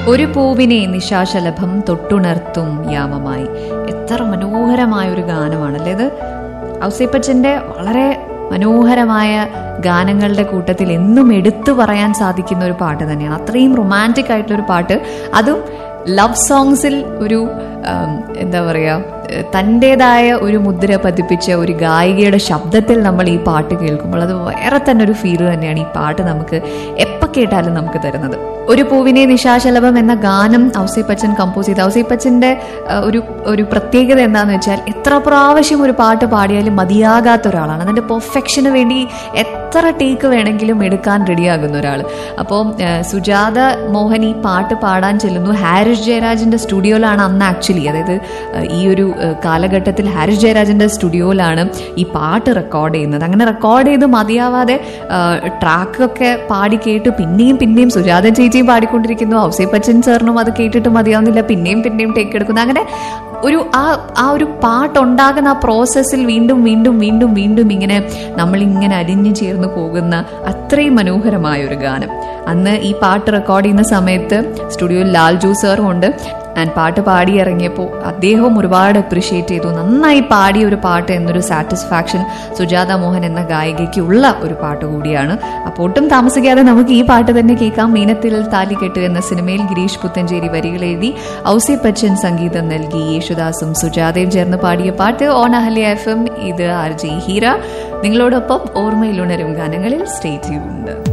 ഒരു പൂവിനെ നിശാശലഭം തൊട്ടുണർത്തും യാമമായി എത്ര മനോഹരമായ ഒരു ഗാനമാണല്ലേ ഇത് ഔസേപ്പച്ചന്റെ വളരെ മനോഹരമായ ഗാനങ്ങളുടെ കൂട്ടത്തിൽ എന്നും എടുത്തു പറയാൻ സാധിക്കുന്ന ഒരു പാട്ട് തന്നെയാണ് അത്രയും റൊമാൻറ്റിക് ആയിട്ടുള്ള ഒരു പാട്ട് അതും ലവ് സോങ്സിൽ ഒരു ആം, എന്താ പറയുക തൻ്റെതായ ഒരു മുദ്ര പതിപ്പിച്ച ഒരു ഗായികയുടെ ശബ്ദത്തിൽ നമ്മൾ ഈ പാട്ട് കേൾക്കുമ്പോൾ അത് വേറെ തന്നെ ഒരു ഫീല് തന്നെയാണ് ഈ പാട്ട് നമുക്ക് എപ്പോൾ കേട്ടാലും നമുക്ക് തരുന്നത് ഒരു പൂവിനെ നിശാശലഭം എന്ന ഗാനം ഔസേപ്പച്ചൻ കമ്പോസ് ചെയ്ത് ഔസേപ്പച്ചന്റെ ആ, ഒരു ഒരു പ്രത്യേകത എന്താന്ന് വെച്ചാൽ എത്ര പ്രാവശ്യം ഒരു പാട്ട് പാടിയാലും മതിയാകാത്ത ഒരാളാണ് അതിന്റെ പെർഫെക്ഷന് വേണ്ടി എത്ര ടേക്ക് വേണമെങ്കിലും എടുക്കാൻ റെഡിയാകുന്ന ഒരാൾ അപ്പോൾ സുജാത മോഹൻ ഈ പാട്ട് പാടാൻ ചെല്ലുന്നു ഹാരിസ് ജയരാജിന്റെ സ്റ്റുഡിയോയിലാണ് അന്ന് ആക്ച്വലി അതായത് ആ, ഈ ഒരു ആ, കാലഘട്ടത്തിൽ ഹാരിസ് ജയരാജിന്റെ സ്റ്റുഡിയോയിലാണ് ഈ പാട്ട് റെക്കോർഡ് ചെയ്യുന്നത് അങ്ങനെ റെക്കോർഡ് ചെയ്ത് മതിയാവാതെ ട്രാക്കൊക്കെ പാടി കേട്ട് പിന്നെയും പിന്നെയും സുജാത ചേച്ചിയും പാടിക്കൊണ്ടിരിക്കുന്നു ഔസേപ്പച്ചൻ സാറിനും അത് കേട്ടിട്ട് മതിയാവുന്നില്ല പിന്നെയും പിന്നെയും ടേക്ക് എടുക്കുന്നു അങ്ങനെ ഒരു ആ ആ ഒരു പാട്ടുണ്ടാകുന്ന ആ പ്രോസസ്സിൽ വീണ്ടും വീണ്ടും വീണ്ടും വീണ്ടും ഇങ്ങനെ നമ്മളിങ്ങനെ അരിഞ്ഞു ചേർന്ന് പോകുന്ന അത്രയും മനോഹരമായ ഒരു ഗാനം അന്ന് ഈ പാട്ട് റെക്കോർഡ് ചെയ്യുന്ന സമയത്ത് സ്റ്റുഡിയോയിൽ ലാൽജു സാറും ഉണ്ട് ആൻഡ് പാട്ട് പാടി ഇറങ്ങിയപ്പോൾ അദ്ദേഹവും ഒരുപാട് അപ്രിഷ്യേറ്റ് ചെയ്തു നന്നായി പാടിയ ഒരു പാട്ട് എന്നൊരു സാറ്റിസ്ഫാക്ഷൻ സുജാത മോഹൻ എന്ന ഗായികയ്ക്ക് ഉള്ള ഒരു പാട്ട് കൂടിയാണ് അപ്പോൾ ഒട്ടും താമസിക്കാതെ നമുക്ക് ഈ പാട്ട് തന്നെ കേൾക്കാം മീനത്തിൽ താലികെട്ട് എന്ന സിനിമയിൽ ഗിരീഷ് പുത്തഞ്ചേരി വരികൾ എഴുതി ഔസി ബച്ചൻ സംഗീതം നൽകി യേശുദാസും സുജാതയും ചേർന്ന് പാടിയ പാട്ട് ഓൺ അഹല്യ എഫ് എം ഇത് ആർ ജി ഹീര നിങ്ങളോടൊപ്പം ഓർമ്മയിലുണരും ഗാനങ്ങളിൽ സ്റ്റേ ട്യൂൺഡ്